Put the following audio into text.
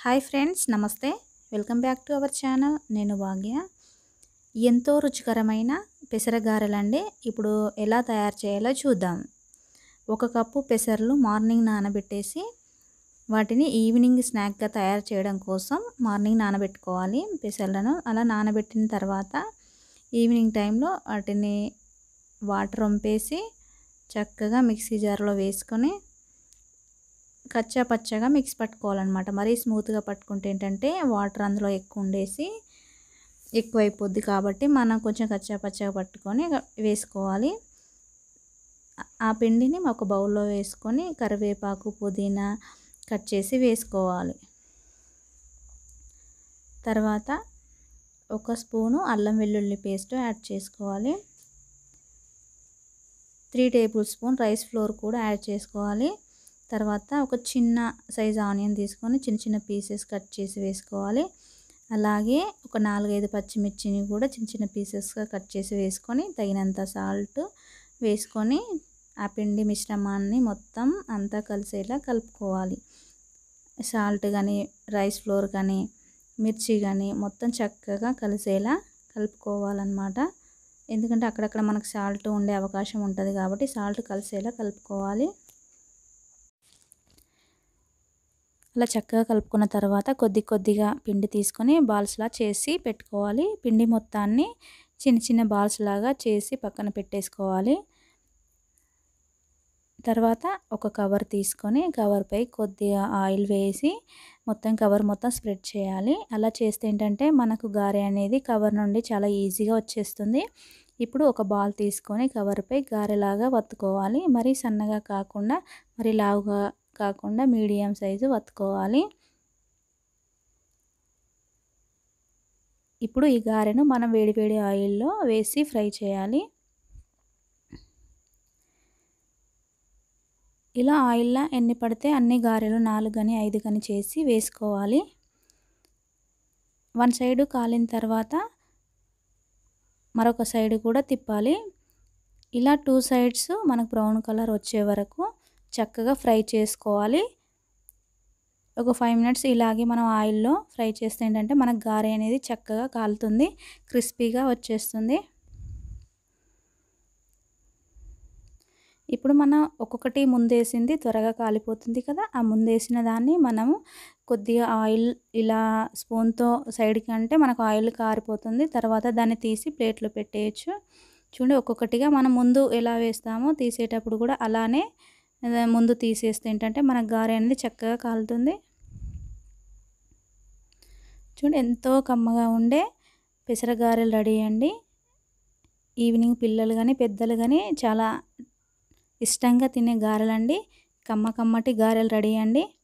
hi friends నమస్తే welcome back to our channel నేను భాగ్య ఎంతో రుచికరమైన పెసరగారెలండి ఇప్పుడు ఎలా తయారు చేయాలో చూద్దాం ఒక కప్పు పెసర్లు మార్నింగ్ నానబెట్టేసి వాటిని ఈవినింగ్ స్నాక్గా తయారు చేయడం కోసం మార్నింగ్ నానబెట్టుకోవాలి పెసర్లను అలా నానబెట్టిన తర్వాత ఈవినింగ్ టైంలో వాటిని వాటర్ వంపేసి చక్కగా మిక్సీ జార్లో వేసుకొని కచ్చా పచ్చగా మిక్స్ పట్టుకోవాలన్నమాట మరీ స్మూత్గా పట్టుకుంటే ఏంటంటే వాటర్ అందులో ఎక్కువ ఉండేసి ఎక్కువ అయిపోద్ది కాబట్టి మనం కొంచెం కచ్చా పచ్చగా పట్టుకొని వేసుకోవాలి ఆ పిండిని ఒక బౌల్లో వేసుకొని కరివేపాకు పుదీనా కట్ చేసి వేసుకోవాలి తర్వాత ఒక స్పూను అల్లం వెల్లుల్లి పేస్ట్ యాడ్ చేసుకోవాలి three tablespoon rice flour కూడా యాడ్ చేసుకోవాలి తర్వాత ఒక చిన్న సైజ్ ఆనియన్ తీసుకొని చిన్న చిన్న పీసెస్ కట్ చేసి వేసుకోవాలి అలాగే ఒక నాలుగైదు పచ్చిమిర్చిని కూడా చిన్న చిన్న పీసెస్గా కట్ చేసి వేసుకొని తగినంత సాల్ట్ వేసుకొని ఆ పిండి మిశ్రమాన్ని మొత్తం అంతా కలిసేలా కలుపుకోవాలి సాల్ట్ కానీ రైస్ ఫ్లోర్ కానీ మిర్చి కానీ మొత్తం చక్కగా కలిసేలా కలుపుకోవాలన్నమాట ఎందుకంటే అక్కడక్కడ మనకు సాల్ట్ ఉండే అవకాశం ఉంటుంది కాబట్టి సాల్ట్ కలిసేలా కలుపుకోవాలి అలా చక్కగా కలుపుకున్న తర్వాత కొద్ది కొద్దిగా పిండి తీసుకొని బాల్స్లా చేసి పెట్టుకోవాలి పిండి మొత్తాన్ని చిన్న చిన్న బాల్స్ లాగా చేసి పక్కన పెట్టేసుకోవాలి తర్వాత ఒక కవర్ తీసుకొని కవర్పై కొద్దిగా ఆయిల్ వేసి మొత్తం కవర్ మొత్తం స్ప్రెడ్ చేయాలి అలా చేస్తే ఏంటంటే మనకు గారె అనేది కవర్ నుండి చాలా ఈజీగా వచ్చేస్తుంది ఇప్పుడు ఒక బాల్ తీసుకొని కవర్పై గారెలాగా వత్తుకోవాలి మరీ సన్నగా కాకుండా మరి లావుగా కాకుండా మీడియం సైజు వత్తుకోవాలి ఇప్పుడు ఈ గారెను మనం వేడివేడి ఆయిల్లో వేసి ఫ్రై చేయాలి ఇలా ఆయిల్లో ఎన్ని పడితే అన్ని గారెలు నాలుగు కానీ ఐదు కానీ చేసి వేసుకోవాలి వన్ సైడు కాలిన తర్వాత మరొక సైడ్ కూడా తిప్పాలి ఇలా టూ సైడ్స్ మనకు బ్రౌన్ కలర్ వచ్చే వరకు చక్కగా ఫ్రై చేసుకోవాలి ఒక ఫైవ్ మినిట్స్ ఇలాగే మనం ఆయిల్లో ఫ్రై చేస్తే ఏంటంటే మనకు గారె అనేది చక్కగా కాలుతుంది క్రిస్పీగా వచ్చేస్తుంది ఇప్పుడు మనం ఒక్కొక్కటి ముందేసింది త్వరగా కాలిపోతుంది కదా ఆ ముందేసిన దాన్ని మనము కొద్దిగా ఆయిల్ ఇలా స్పూన్తో సైడ్కి అంటే మనకు ఆయిల్ కారిపోతుంది తర్వాత దాన్ని తీసి ప్లేట్లో పెట్టేయచ్చు చూడండి ఒక్కొక్కటిగా మనం ముందు ఎలా వేస్తామో తీసేటప్పుడు కూడా అలానే ముందు తీసేస్తే ఏంటంటే మన గారె అనేది చక్కగా కాలుతుంది చూడండి ఎంతో కమ్మగా ఉండే పెసరగారెలు రెడీ అండి ఈవినింగ్ పిల్లలు కానీ పెద్దలు కానీ చాలా ఇష్టంగా తినే గారెలండి కమ్మ కమ్మటి గారెలు రెడీ అండి